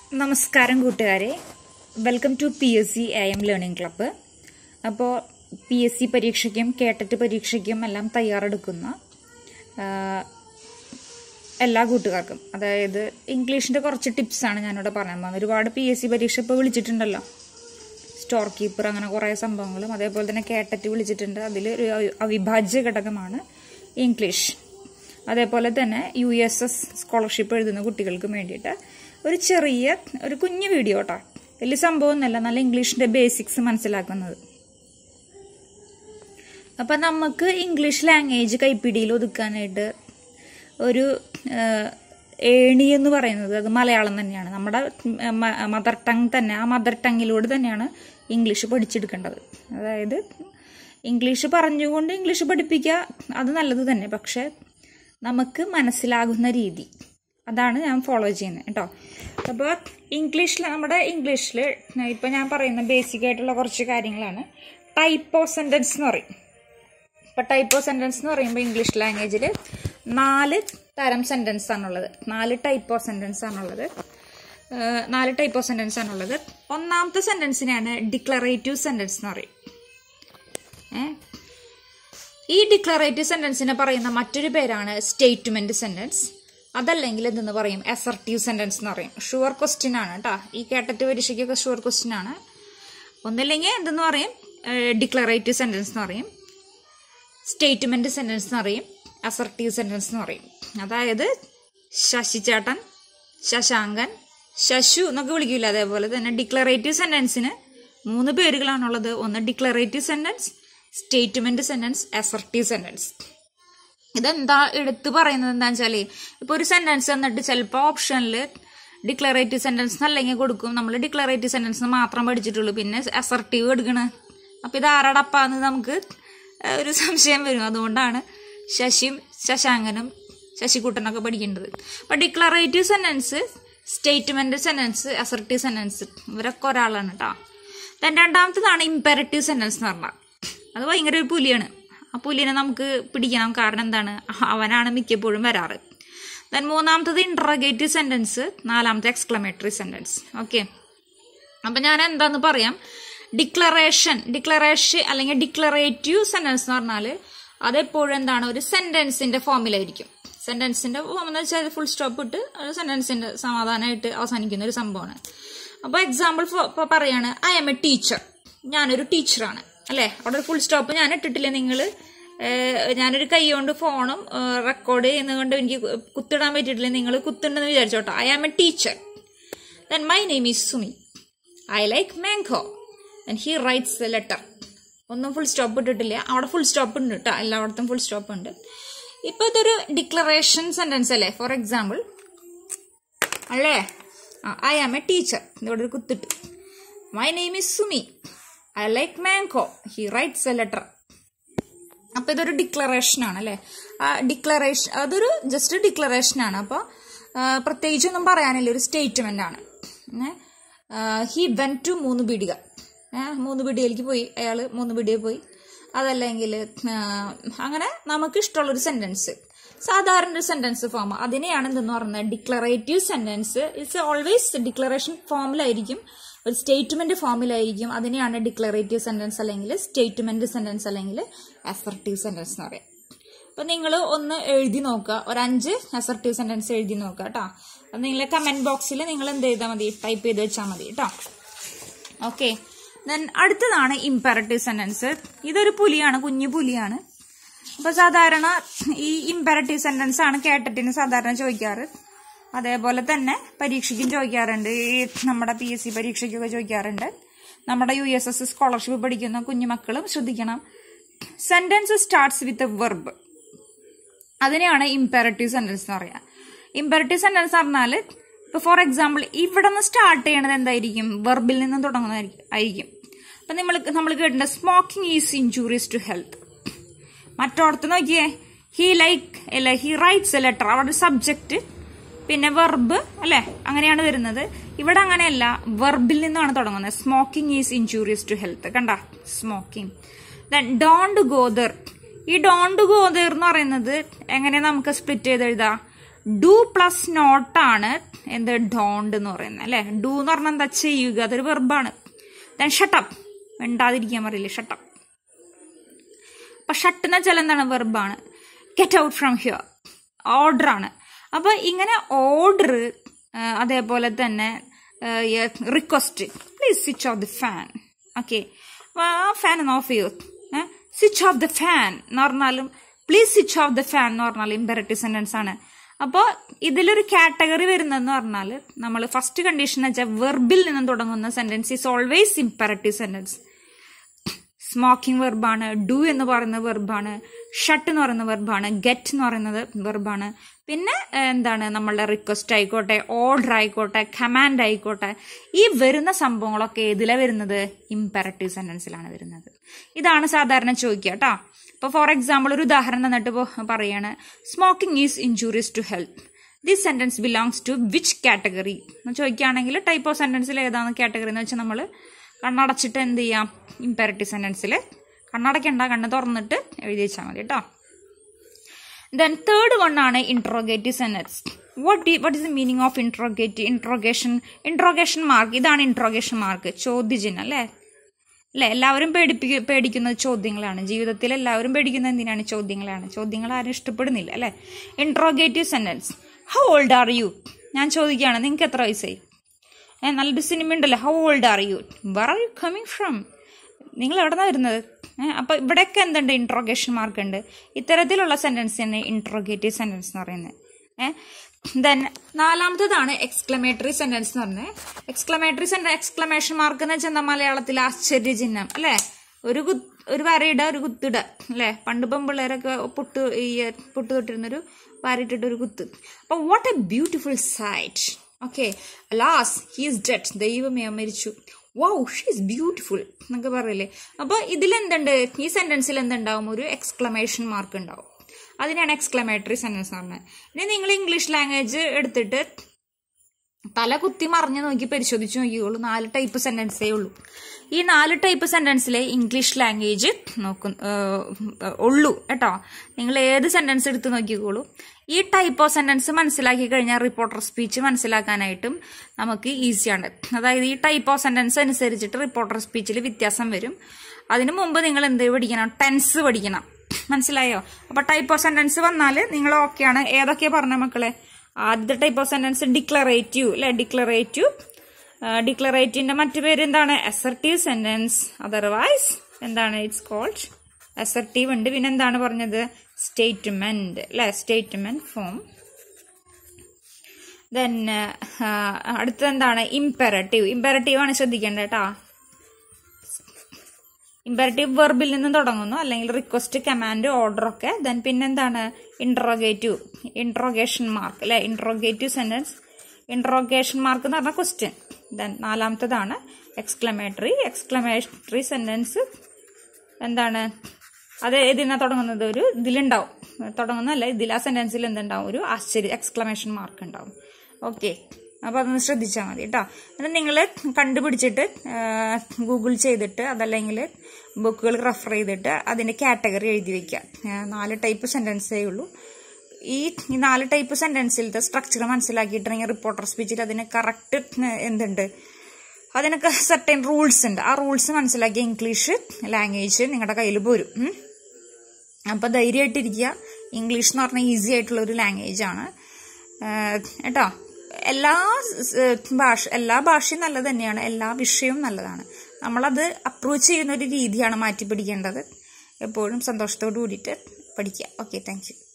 നമസ്കാരം കൂട്ടുകാരെ welcome to P S C A M learning club അപ്പോൾ പി എസ് സി പരീക്ഷയ്ക്കും കേട്ടറ്റ് പരീക്ഷയ്ക്കും എല്ലാം തയ്യാറെടുക്കുന്ന ആ, എല്ലാ കൂട്ടുകാർക്കും അതായത് ഇംഗ്ലീഷിൻ്റെ കുറച്ച് ടിപ്സാണ് ഞാനിവിടെ പറയാൻ പോകുന്നത് ഒരുപാട് പി എസ് സി പരീക്ഷ ഇപ്പോൾ വിളിച്ചിട്ടുണ്ടല്ലോ സ്റ്റോർ കീപ്പർ അങ്ങനെ കുറേ സംഭവങ്ങളും അതേപോലെ തന്നെ കേട്ടറ്റ് വിളിച്ചിട്ടുണ്ട് അതിൽ ഒരു അവി- അവിഭാജ്യ ഘടകമാണ് ഇംഗ്ലീഷ് അതേപോലെ തന്നെ യു എസ് എസ് സ്കോളർഷിപ്പ് എഴുതുന്ന കുട്ടികൾക്ക് വേണ്ടിയിട്ട് ഒരു ചെറിയ ഒരു കുഞ്ഞു വീഡിയോ കേട്ടോ വലിയ സംഭവമൊന്നുമല്ല നല്ല ഇംഗ്ലീഷിന്റെ ബേസിക്സ് മനസ്സിലാക്കുന്നത് അപ്പം നമുക്ക് ഇംഗ്ലീഷ് ലാംഗ്വേജ് കൈപ്പിടിയിൽ ഒതുക്കാനായിട്ട് ഒരു ആ, ഏണി എന്ന് പറയുന്നത് അത് മലയാളം തന്നെയാണ് നമ്മുടെ മദർ ടങ് തന്നെ ആ മദർ ടങ്ങിലൂടെ തന്നെയാണ് ഇംഗ്ലീഷ് പഠിച്ചെടുക്കേണ്ടത് അതായത് ഇംഗ്ലീഷ് പറഞ്ഞുകൊണ്ട് ഇംഗ്ലീഷ് പഠിപ്പിക്കുക അത് നല്ലത് തന്നെ പക്ഷെ നമുക്ക് മനസ്സിലാകുന്ന രീതി അതാണ് ഞാൻ ഫോളോ ചെയ്യുന്നത് കേട്ടോ അപ്പോൾ ഇംഗ്ലീഷിൽ നമ്മുടെ ഇംഗ്ലീഷിൽ ഇപ്പം ഞാൻ പറയുന്ന ബേസിക് ആയിട്ടുള്ള കുറച്ച് കാര്യങ്ങളാണ് ടൈപ്പ് ഓഫ് സെൻറ്റൻസ് എന്ന് പറയും ഇപ്പം ടൈപ്പ് ഓഫ് സെൻറ്റൻസ് എന്ന് പറയുമ്പോൾ ഇംഗ്ലീഷ് ലാംഗ്വേജിൽ നാല് തരം സെൻറ്റൻസ് ആണുള്ളത് നാല് ടൈപ്പ് ഓഫ് സെൻറ്റൻസ് ആണുള്ളത് ഏഹ് നാല് ടൈപ്പ് ഓഫ് സെൻറ്റൻസ് ആണുള്ളത് ഒന്നാമത്തെ സെൻറ്റൻസിനെയാണ് ഡിക്ലറേറ്റീവ് സെൻറ്റൻസ് എന്ന് പറയും ഏഹ് ഈ ഡിക്ലറേറ്റീവ് സെന്റൻസിനെ പറയുന്ന മറ്റൊരു പേരാണ് സ്റ്റേറ്റ്മെന്റ് സെന്റൻസ് അതല്ലെങ്കിൽ എന്തെന്ന് പറയും അസർട്ടീവ് സെന്റൻസ് എന്ന് പറയും ഷുവർ ക്വസ്റ്റ്യൻ ആണ് കേട്ടോ ഈ കേട്ടറ്റ് പരീക്ഷയ്ക്കൊക്കെ ഷുവർ ക്വസ്റ്റ്യൻ ആണ് ഒന്നില്ലെങ്കിൽ എന്തെന്ന് പറയും ഡിക്ലറേറ്റീവ് സെന്റൻസ് എന്ന് പറയും സ്റ്റേറ്റ്മെന്റ് സെന്റൻസ് എന്ന് പറയും അസർട്ടീവ് സെന്റൻസ് എന്ന് പറയും അതായത് ശശിചേട്ടൻ ശശാങ്കൻ ശശു എന്നൊക്കെ വിളിക്കില്ല അതേപോലെ തന്നെ ഡിക്ലറേറ്റീവ് സെന്റൻസിന് മൂന്ന് പേരുകളാണുള്ളത് ഒന്ന് declarative sentence statement sentence assertive sentence ഇതെന്താ എടുത്തു പറയുന്നത് എന്താണെന്ന് വെച്ചാൽ ഇപ്പോൾ ഒരു സെന്റൻസ് എന്നിട്ട് ചിലപ്പോൾ ഓപ്ഷനിൽ ഡിക്ലറേറ്റീവ് സെന്റൻസ് അല്ലെങ്കിൽ കൊടുക്കും നമ്മൾ ഡിക്ലറേറ്റീവ് സെന്റൻസ് മാത്രം പഠിച്ചിട്ടുള്ളൂ പിന്നെ അസർട്ടീവ് എടുക്കണേ അപ്പം ഇത് ആരാടപ്പാന്ന് നമുക്ക് ഏഹ്, ഒരു സംശയം വരും അതുകൊണ്ടാണ് ശശിയും ശശാങ്കനും ശശികുട്ടനൊക്കെ പഠിക്കേണ്ടത് അപ്പം declarative sentence statement sentence assertive sentence ഇവരൊക്കെ ഒരാളാണ് കേട്ടോ ദെൻ രണ്ടാമത്തതാണ് ഇമ്പയറേറ്റീവ് സെന്റൻസ് എന്ന് പറഞ്ഞാൽ അത് ഭയങ്കര ഒരു പുലിയാണ് ആ പുലിനെ നമുക്ക് പിടിക്കണം കാരണം എന്താണ് അവനാണ് മിക്കപ്പോഴും വരാറ് ദെൻ മൂന്നാമത്തത് ഇൻട്രഗേറ്റീവ് സെന്റൻസ് നാലാമത്തെ എക്സ്ക്ലമേറ്ററി സെന്റൻസ് ഓക്കെ അപ്പം ഞാൻ എന്താന്ന് പറയാം ഡിക്ലറേഷൻ ഡിക്ലറേഷൻ അല്ലെങ്കിൽ ഡിക്ലറേറ്റീവ് സെന്റൻസ് എന്ന് പറഞ്ഞാൽ അതെപ്പോഴും എന്താണ് ഒരു സെന്റൻസിന്റെ ഫോമിലായിരിക്കും സെന്റൻസിന്റെ ഫോം എന്ന് വെച്ചാൽ ഫുൾ സ്റ്റോപ്പ് ഇട്ട് ഒരു സെന്റൻസിന്റെ സമാധാനമായിട്ട് അവസാനിക്കുന്ന ഒരു സംഭവമാണ് അപ്പോൾ എക്സാമ്പിൾ ഇപ്പോൾ പറയാണ് ഐ എം എ ടീച്ചർ ഞാനൊരു ടീച്ചറാണ് അല്ലേ അവിടെ ഒരു ഫുൾ സ്റ്റോപ്പ് ഞാൻ ഇട്ടിട്ടില്ല നിങ്ങൾ ഞാനൊരു കൈ കൊണ്ട് ഫോണും റെക്കോർഡ് ചെയ്യുന്നത് കൊണ്ട് എനിക്ക് കുത്തിടാൻ പറ്റിയിട്ടില്ല നിങ്ങൾ കുത്തുണ്ടെന്ന് വിചാരിച്ചോട്ടോ I am a teacher then my name is Sumi I like mango and he writes a letter ഒന്നും ഫുൾ സ്റ്റോപ്പ് ഇട്ടിട്ടില്ല അവിടെ ഫുൾ സ്റ്റോപ്പ് ഉണ്ട് കേട്ടോ എല്ലായിടത്തും ഫുൾ സ്റ്റോപ്പ് ഉണ്ട് ഇപ്പൊ ഇതൊരു ഡിക്ലറേഷൻ സെന്റൻസ് അല്ലേ ഫോർ എക്സാമ്പിൾ അല്ലേ ഐ ആം എ ടീച്ചർ ഇവിടെ ഒരു കുത്തിട്ട് my name is Sumi I like mango he writes a letter അപ്പൊ ഇതൊരു ഡിക്ലറേഷൻ ആണ് അല്ലെ ആ ഡിക്ലറേഷൻ അതൊരു ജസ്റ്റ് ഡിക്ലറേഷൻ ആണ് അപ്പോൾ പ്രത്യേകിച്ചൊന്നും പറയാനില്ല ഒരു സ്റ്റേറ്റ്മെന്റ് ആണ് ഹി വെൻ ടു മൂന്ന് പീടിക ഏ, മൂന്ന് പീടികയിലേക്ക് പോയി അയാൾ മൂന്ന് പീടിക പോയി അതല്ലെങ്കിൽ അങ്ങനെ നമുക്ക് ഇഷ്ടമുള്ളൊരു സെന്റൻസ് സാധാരണ ഒരു സെന്റൻസ് ഫോം അതിനെയാണ് എന്തെന്ന് പറയുന്നത് declarative sentence it's always declaration ഫോമിലായിരിക്കും ഒരു സ്റ്റേറ്റ്മെന്റ് ഫോമിലായിരിക്കും അതിനെയാണ് ഡിക്ലറേറ്റീവ് സെന്റൻസ് അല്ലെങ്കിൽ സ്റ്റേറ്റ്മെന്റ് സെന്റൻസ് അല്ലെങ്കിൽ അസർട്ടീവ് സെന്റൻസ് എന്ന് പറയാം അപ്പൊ നിങ്ങൾ ഒന്ന് എഴുതി നോക്കുക ഒരു അഞ്ച് അസർട്ടീവ് സെന്റൻസ് എഴുതി നോക്കുക കേട്ടോ അത് നിങ്ങളെ കമന്റ് ബോക്സിൽ നിങ്ങൾ എന്ത് ചെയ്താൽ മതി ടൈപ്പ് ചെയ്ത് വെച്ചാൽ മതി കേട്ടോ ഓക്കെ ദെൻ അടുത്തതാണ് ഇമ്പയറേറ്റീവ് സെന്റൻസ് ഇതൊരു പുലിയാണ് കുഞ്ഞു പുലിയാണ് അപ്പൊ സാധാരണ ഈ ഇമ്പയറേറ്റീവ് സെന്റൻസ് ആണ് കേട്ടിട്ടിന് സാധാരണ ചോദിക്കാറ് അതേപോലെ തന്നെ പരീക്ഷയ്ക്കും ചോദിക്കാറുണ്ട് ഈ നമ്മുടെ പി എസ് സി പരീക്ഷയ്ക്കൊക്കെ ചോദിക്കാറുണ്ട് നമ്മുടെ യു എസ് എസ് സ്കോളർഷിപ്പ് പഠിക്കുന്ന കുഞ്ഞുമക്കളും ശ്രദ്ധിക്കണം sentence starts with a verb അതിനെയാണ് ഇമ്പയറേറ്റീവ് സെന്റൻസ് എന്ന് പറയുക ഇമ്പയറേറ്റീവ് സെന്റൻസ് പറഞ്ഞാൽ ഇപ്പൊ ഫോർ എക്സാമ്പിൾ ഇവിടെ നിന്ന് സ്റ്റാർട്ട് ചെയ്യണത് എന്തായിരിക്കും വെർബിൽ നിന്ന് തുടങ്ങുന്നതായിരിക്കും ആയിരിക്കും അപ്പൊ നമ്മൾ നമ്മൾ കേട്ടിട്ടുണ്ട് smoking is injurious to health മറ്റോടത്ത് നോക്കിയേ ഹി ലൈക്ക് അല്ല ഹി റൈറ്റ്സ് എ ലെറ്റർ അവിടെ സബ്ജക്റ്റ് പിന്നെ വെർബ് അല്ലെ അങ്ങനെയാണ് വരുന്നത് ഇവിടെ അങ്ങനെയല്ല വെർബിൽ നിന്നാണ് തുടങ്ങുന്നത് smoking is injurious to health കണ്ട സ്മോക്കിംഗ് ദെൻ ഡോണ്ട് ഗോദർ ഈ ഡോണ്ട് ഗോദർ എന്ന് പറയുന്നത് എങ്ങനെ നമുക്ക് സ്പ്ലിറ്റ് ചെയ്ത് എഴുതാം ഡു പ്ലസ് നോട്ടാണ് എന്ത് ഡോണ്ട് എന്ന് പറയുന്നത് അല്ലെ ഡു എന്ന് പറഞ്ഞാൽ എന്താ ചെയ്യുക അതൊരു വെർബാണ് ദെൻ ഷട്ടപ്പ് മിണ്ടാതിരിക്കാൻ പറയില്ലേ ഷട്ടപ്പ് അപ്പൊ ഷട്ട് എന്ന് വെച്ചാൽ എന്താണ് വെർബാണ് get out from here order ആണ് അപ്പൊ ഇങ്ങനെ ഓർഡർ അതേപോലെ തന്നെ request please switch off the fan okay ആ ഫാൻ ഒന്ന് ഓഫ് ചെയ്യൂ സ്വിച്ച് ഓഫ് ദ ഫാൻ എന്ന് പറഞ്ഞാലും please switch off the fan എന്ന് പറഞ്ഞാൽ ഇമ്പറേറ്റീവ് സെന്റൻസ് ആണ് അപ്പോൾ ഇതിലൊരു കാറ്റഗറി വരുന്നതെന്ന് പറഞ്ഞാൽ നമ്മൾ ഫസ്റ്റ് കണ്ടീഷൻ വെച്ചാൽ വെർബിൽ നിന്നും തുടങ്ങുന്ന sentence is always imperative sentence smoking വെർബാണ് ഡു എന്ന് പറയുന്നത് വെർബാണ് ഷട്ട് എന്ന് പറയുന്ന വെർബാണ് ഗെറ്റ് എന്ന് പറയുന്നത് വെർബാണ് പിന്നെ എന്താണ് നമ്മളുടെ റിക്വസ്റ്റ് ആയിക്കോട്ടെ ഓർഡർ ആയിക്കോട്ടെ കമാൻഡ് ആയിക്കോട്ടെ ഈ വരുന്ന സംഭവങ്ങളൊക്കെ ഏതിലാണ് വരുന്നത് ഇമ്പറേറ്റീവ് സെന്റൻസിലാണ് വരുന്നത് ഇതാണ് സാധാരണ ചോദിക്കുക കേട്ടോ ഇപ്പോൾ ഫോർ എക്സാമ്പിൾ ഒരു ഉദാഹരണം തന്നിട്ട് പറയാണ് smoking is injurious to health this sentence belongs to which category എന്ന് ചോദിക്കുകയാണെങ്കിൽ ടൈപ്പ് ഓഫ് സെന്റൻസിൽ ഏതാണ് കാറ്റഗറി എന്ന് വെച്ചാൽ നമ്മൾ കണ്ണടച്ചിട്ട് എന്ത് ചെയ്യാം ഇമ്പയറേറ്റീവ് സെന്റൻസിൽ കണ്ണടയ്ക്കണ്ട കണ്ണ് തുറന്നിട്ട് എഴുതി വെച്ചാൽ മതി കേട്ടോ ദെൻ തേർഡ് വൺ ആണ് interrogative sentence what what is the meaning of interrogative interrogation interrogation mark ഇതാണ് ഇൻട്രോഗേഷൻ മാർക്ക് ചോദ്യചിഹ്നം അല്ലേ അല്ലെ എല്ലാവരും പേടിപ്പി പേടിക്കുന്നത് ചോദ്യങ്ങളാണ് ജീവിതത്തിൽ എല്ലാവരും പേടിക്കുന്നത് എന്തിനാണ് ചോദ്യങ്ങളാണ് ചോദ്യങ്ങൾ ആരും ഇഷ്ടപ്പെടുന്നില്ല അല്ലെ interrogative sentence how old are you ഞാൻ ചോദിക്കുകയാണ് നിങ്ങൾക്ക് എത്ര വയസ്സായി ഏ നല്ലൊരു സിനിമ ഉണ്ടല്ലോ how old are you where are you coming from നിങ്ങൾ എവിടെ നിന്നാണ് വരുന്നത് ഏഹ് അപ്പൊ ഇവിടെയൊക്കെ എന്തുണ്ട് ഇൻട്രോഗേഷൻ മാർക്ക് ഉണ്ട് ഇത്തരത്തിലുള്ള സെന്റൻസ് തന്നെ ഇൻട്രോഗേറ്റീവ് സെന്റൻസ് എന്ന് പറയുന്നത് ഏഹ് ദെൻ നാലാമത്തതാണ് എക്സ്ക്ലമേറ്ററി സെന്റൻസ് എന്ന് പറഞ്ഞത് എക്സ്ക്ലമേറ്ററി സെന്റർ എക്സ്ക്ലമേഷൻ മാർക്ക് എന്ന് വെച്ചാൽ മലയാളത്തിൽ ആശ്ചര്യചിഹ്നം അല്ലെ ഒരു കു ഒരു വരയിട ഒരു കുത്തിട അല്ലെ പണ്ട് ഇപ്പം പിള്ളേരൊക്കെ പൊട്ട് ഈ പൊട്ട് തൊട്ടിരുന്നൊരു വരയിട്ടിട്ട് ഒരു കുത്ത് അപ്പൊ what a beautiful sight okay alas he's dead ദൈവമേ മരിച്ചു വൗ ഷീസ് ബ്യൂട്ടിഫുൾ എന്നൊക്കെ പറയില്ലേ അപ്പോൾ ഇതിലെന്തുണ്ട് ഈ സെന്റൻസിൽ എന്തുണ്ടാവും ഒരു എക്സ്ക്ലമേഷൻ മാർക്ക് ഉണ്ടാവും അതിനാണ് എക്സ്ക്ലമേറ്ററി സെന്റൻസ് എന്ന് പറഞ്ഞത് ഇനി നിങ്ങൾ ഇംഗ്ലീഷ് ലാംഗ്വേജ് എടുത്തിട്ട് തല കുത്തി മറിഞ്ഞ് നോക്കി പരിശോധിച്ച് നോക്കിയോളൂ നാല് ടൈപ്പ് സെന്റൻസേ ഉള്ളൂ ഈ നാല് ടൈപ്പ് സെന്റൻസിലെ ഇംഗ്ലീഷ് ലാംഗ്വേജ് നോക്കും ഉള്ളൂ കേട്ടോ നിങ്ങൾ ഏത് സെന്റൻസ് എടുത്ത് നോക്കിക്കോളൂ ഈ ടൈപ്പ് ഓഫ് സെന്റൻസ് മനസ്സിലാക്കി കഴിഞ്ഞാൽ റിപ്പോർട്ടർ സ്പീച്ച് മനസ്സിലാക്കാനായിട്ടും നമുക്ക് ഈസിയാണ് അതായത് ഈ ടൈപ്പ് ഓഫ് സെന്റൻസ് അനുസരിച്ചിട്ട് റിപ്പോർട്ടർ സ്പീച്ചിൽ വ്യത്യാസം വരും അതിനു മുമ്പ് നിങ്ങൾ എന്ത് പഠിക്കണം ടെൻസ് പഠിക്കണം മനസ്സിലായോ അപ്പൊ ടൈപ്പ് ഓഫ് സെന്റൻസ് വന്നാൽ നിങ്ങൾ ഓക്കെയാണ് ഏതൊക്കെയാ പറഞ്ഞ മക്കളെ ആദ്യത്തെ ടൈപ്പ് ഓഫ് സെന്റൻസ് ഡിക്ലറേറ്റീവ് അല്ലെ ഡിക്ലറേറ്റീവ് ഡിക്ലറേറ്റീവിന്റെ മറ്റു പേര് എന്താണ് അസർട്ടീവ് സെന്റൻസ് അതർവൈസ് എന്താണ് ഇറ്റ്സ് കോൾഡ് അസർട്ടീവ് ഉണ്ട് പിന്നെ എന്താണ് പറഞ്ഞത് സ്റ്റേറ്റ്മെന്റ് അല്ലെ സ്റ്റേറ്റ്മെന്റ് ഫോം ദെൻ അടുത്തത് എന്താണ് ഇമ്പെറട്ടീവ് ഇമ്പെറട്ടീവ് ആണ് ശ്രദ്ധിക്കേണ്ടത് കേട്ടോ ഇമ്പറേറ്റീവ് വെർബിൽ നിന്ന് തുടങ്ങുന്നു അല്ലെങ്കിൽ റിക്വസ്റ്റ് കമാൻഡ് ഓർഡർ ഒക്കെ ദെൻ പിന്നെന്താണ് ഇൻട്രോഗേറ്റീവ് ഇൻട്രോഗേഷൻ മാർക്ക് അല്ലെ ഇൻട്രോഗേറ്റീവ് സെന്റൻസ് ഇൻട്രോഗേഷൻ മാർക്ക് എന്ന് പറഞ്ഞാൽ ക്വസ്റ്റ്യൻ ദെൻ നാലാമത്തതാണ് എക്സ്ക്ലമേറ്ററി എക്സ്ക്ലമേറ്ററി സെന്റൻസ് എന്താണ് അത് ഇതിനാ തുടങ്ങുന്നത് ഒരു ഇതിലുണ്ടാവും തുടങ്ങുന്നതല്ല ഇതിൽ ആ സെന്റൻസിൽ എന്തുണ്ടാവും ഒരു ആശ്ചര്യ എക്സ്ക്ലമേഷൻ മാർക്ക് ഉണ്ടാവും ഓക്കെ അപ്പോൾ അതൊന്ന് ശ്രദ്ധിച്ചാൽ മതി കേട്ടോ എന്നിട്ട് നിങ്ങൾ കണ്ടുപിടിച്ചിട്ട് ഗൂഗിൾ ചെയ്തിട്ട് അതല്ലെങ്കിൽ ബുക്കുകൾ റെഫർ ചെയ്തിട്ട് അതിൻ്റെ കാറ്റഗറി എഴുതി വയ്ക്കുക നാല് ടൈപ്പ് സെൻറ്റൻസേ ഉള്ളൂ ഈ ഈ നാല് ടൈപ്പ് സെൻറ്റൻസിലത്തെ സ്ട്രക്ചർ മനസ്സിലാക്കിയിട്ടുണ്ടെങ്കിൽ റിപ്പോർട്ടർ സ്പീച്ചിൽ അതിന് കറക്റ്റ് എന്തുണ്ട് അതിനൊക്കെ സർട്ടൻ റൂൾസ് ഉണ്ട് ആ റൂൾസ് മനസ്സിലാക്കിയ ഇംഗ്ലീഷ് ലാംഗ്വേജ് നിങ്ങളുടെ കയ്യിൽ പോരും അപ്പോൾ ധൈര്യമായിട്ടിരിക്കുക ഇംഗ്ലീഷ് എന്ന് പറഞ്ഞാൽ ഈസി ആയിട്ടുള്ള ഒരു ലാംഗ്വേജ് ആണ് കേട്ടോ എല്ലാ ഭാഷ എല്ലാ ഭാഷയും നല്ലത് തന്നെയാണ് എല്ലാ വിഷയവും നല്ലതാണ് നമ്മളത് അപ്രോച്ച് ചെയ്യുന്ന ഒരു രീതിയാണ് മാറ്റി പിടിക്കേണ്ടത് എപ്പോഴും സന്തോഷത്തോടു കൂടിയിട്ട് പഠിക്കുക ഓക്കെ താങ്ക്